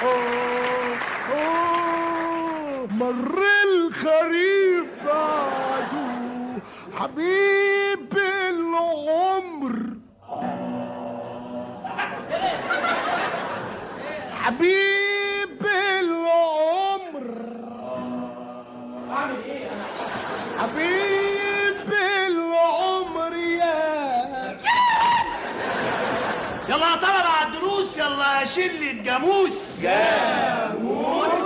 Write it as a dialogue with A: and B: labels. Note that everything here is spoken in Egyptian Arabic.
A: مر الخريف بعده حبيب العمر حبيب العمر حبيب العمر يا
B: يلا يا طلبة على الدروس يلا يا شلة جاموس جاموس